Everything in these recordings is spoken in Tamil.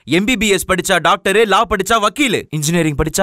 எம்பிபிஎஸ் படிச்சா டாக்டர் லா படிச்சா வக்கீல் இன்ஜினியரிங் படிச்சா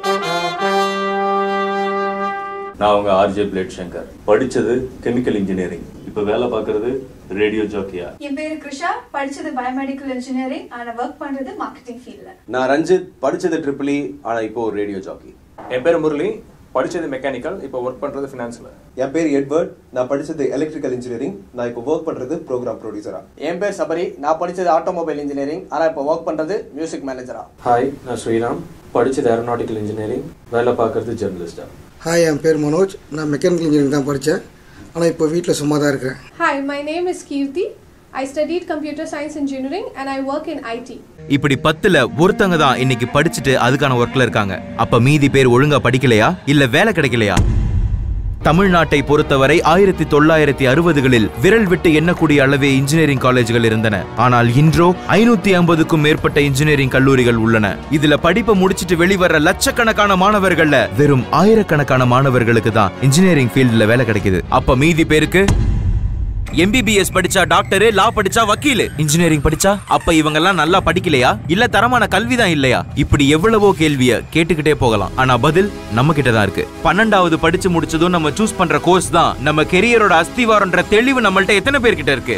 நான் உங்க ஆர்ஜே பிளேட் சங்கர் படிச்சது கெமிக்கல் இன்ஜினியரிங் இப்போ வேலை பார்க்கறது ரேடியோ ஜாக்கியா என் பேரு கிருஷா படிச்சது பயோமெடிக்கல் இன்ஜினியரிங் ஆனா ஒர்க் பண்றது மார்க்கெட்டிங் ஃபீல்ட்ல நான் ரஞ்சித் படிச்சது ட்ரிபிள் இ ஆனா இப்போ ஒரு ரேடியோ ஜாக்கி என் பேர் முரளி படிச்சது மெக்கானிக்கல் இப்போ ஒர்க் பண்றது ஃபினான்ஸ்ல என் பேர் எட்வர்ட் நான் படிச்சது எலக்ட்ரிக்கல் இன்ஜினியரிங் நான் இப்போ ஒர்க் பண்றது ப்ரோக்ராம் ப்ரொடியூசரா என் பேர் சபரி நான் படிச்சது ஆட்டோமொபைல் இன்ஜினியரிங் ஆனால் இப்போ ஒர்க் பண்றது மியூசிக் மேனேஜரா ஹாய் நான் ஸ்ரீராம் படிச்சது ஏரோநாட்டிக்கல் இன்ஜினியரிங் வேலை பார்க்கறது ஜெர்னலிஸ்டா ஹாய் என் பேர் மனோஜ் நான் மெக்கானிக்கல் இன்ஜினியரிங் தான் படித்தேன் ஆனால் இப்போ வீட்டில் சும்மா தான் இருக்கிறேன் Hi, my name is Kirti. I studied computer science engineering and I work in IT. இப்படி பத்துல ஒருத்தங்க தான் இன்னைக்கு படிச்சுட்டு அதுக்கான ஒர்க்ல இருக்காங்க அப்ப மீதி பேர் ஒழுங்கா படிக்கலையா இல்ல வேலை கிடைக்கலையா தமிழ்நாட்டை பொறுத்தவரை ஆயிரத்தி தொள்ளாயிரத்தி அறுபதுகளில் விரல் விட்டு எண்ணக்கூடிய அளவே இன்ஜினியரிங் காலேஜ்கள் இருந்தன ஆனால் இன்றோ ஐநூத்தி ஐம்பதுக்கும் மேற்பட்ட இன்ஜினியரிங் கல்லூரிகள் உள்ளன இதுல படிப்பை முடிச்சிட்டு வெளிவர லட்சக்கணக்கான மாணவர்கள்ல வெறும் ஆயிரக்கணக்கான மாணவர்களுக்கு தான் இன்ஜினியரிங் ஃபீல்ட்ல வேலை கிடைக்குது அப்ப மீதி பேருக்கு எம்பிபிஎஸ் படிச்சா டாக்டர் லா படிச்சா வக்கீல் இன்ஜினியரிங் படிச்சா அப்ப இவங்க எல்லாம் நல்லா படிக்கலையா இல்ல தரமான கல்வி தான் இல்லையா இப்படி எவ்வளவோ கேள்விய கேட்டுக்கிட்டே போகலாம் ஆனா பதில் நம்ம கிட்ட தான் இருக்கு பன்னெண்டாவது படிச்சு முடிச்சதும் நம்ம சூஸ் பண்ற கோர்ஸ் தான் நம்ம கெரியரோட அஸ்திவாரம்ன்ற தெளிவு நம்மள்ட்ட எத்தனை பேர்கிட்ட இருக்கு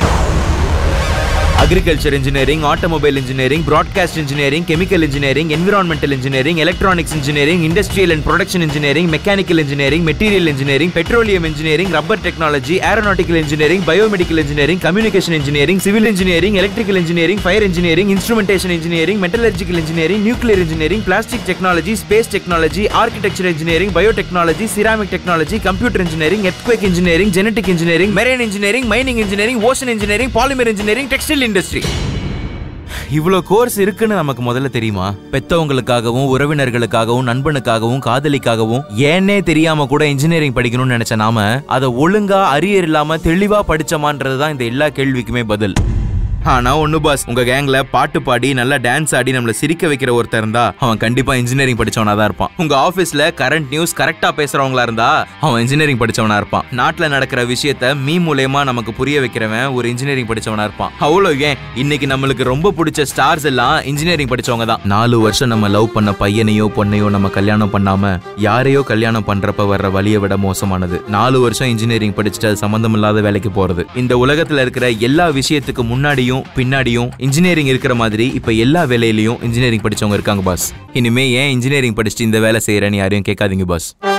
agriculture engineering automobile engineering broadcast engineering chemical engineering environmental engineering electronics engineering industrial and production engineering mechanical engineering material engineering petroleum engineering rubber technology aeronautical engineering biomedical engineering communication engineering civil engineering electrical engineering fire engineering instrumentation engineering metallurgical engineering nuclear engineering plastic technology space technology architecture engineering biotechnology ceramic technology computer engineering earthquake engineering genetic engineering marine engineering mining engineering ocean engineering polymer engineering textile industry இவ்வளோ கோர்ஸ் இருக்குன்னு நமக்கு முதல்ல தெரியுமா பெத்தவங்களுக்காகவும் உறவினர்களுக்காகவும் நண்பனுக்காகவும் காதலிக்காகவும் ஏன்னே தெரியாம கூட இன்ஜினியரிங் படிக்கணும்னு நினைச்ச நாம அதை ஒழுங்கா அரியர் இல்லாம தெளிவா படிச்சோமான்றது தான் இந்த எல்லா கேள்விக்குமே பதில் ஆனா ஒண்ணு பாஸ் உங்க கேங்ல பாட்டு பாடி நல்லா டான்ஸ் ஆடி நம்மள சிரிக்க வைக்கிற ஒருத்தர் இருந்தா அவன் கண்டிப்பா இன்ஜினியரிங் படிச்சவனா தான் இருப்பான் உங்க ஆபீஸ்ல கரண்ட் நியூஸ் கரெக்டா பேசுறவங்களா இருந்தா அவன் இன்ஜினியரிங் படிச்சவனா இருப்பான் நாட்டுல நடக்கிற விஷயத்த மீ மூலயமா நமக்கு புரிய வைக்கிறவன் ஒரு இன்ஜினியரிங் படிச்சவனா இருப்பான் அவ்வளோ ஏன் இன்னைக்கு நம்மளுக்கு ரொம்ப பிடிச்ச ஸ்டார்ஸ் எல்லாம் இன்ஜினியரிங் படிச்சவங்க தான் நாலு வருஷம் நம்ம லவ் பண்ண பையனையோ பொண்ணையோ நம்ம கல்யாணம் பண்ணாம யாரையோ கல்யாணம் பண்றப்ப வர்ற வழியை விட மோசமானது நாலு வருஷம் இன்ஜினியரிங் படிச்சுட்டு அது சம்பந்தம் இல்லாத வேலைக்கு போறது இந்த உலகத்துல இருக்கிற எல்லா விஷயத்துக்கு முன்னாடியும் பின்னாடியும் இன்ஜினியரிங் இருக்கிற மாதிரி இப்ப எல்லா வேலையிலயும் இன்ஜினியரிங் படிச்சவங்க இருக்காங்க பாஸ் இனிமே ஏன் இன்ஜினியரிங் படிச்சுட்டு இந்த வேலை செய்யறேன்னு யாரையும் கேட்காதீங்க பாஸ்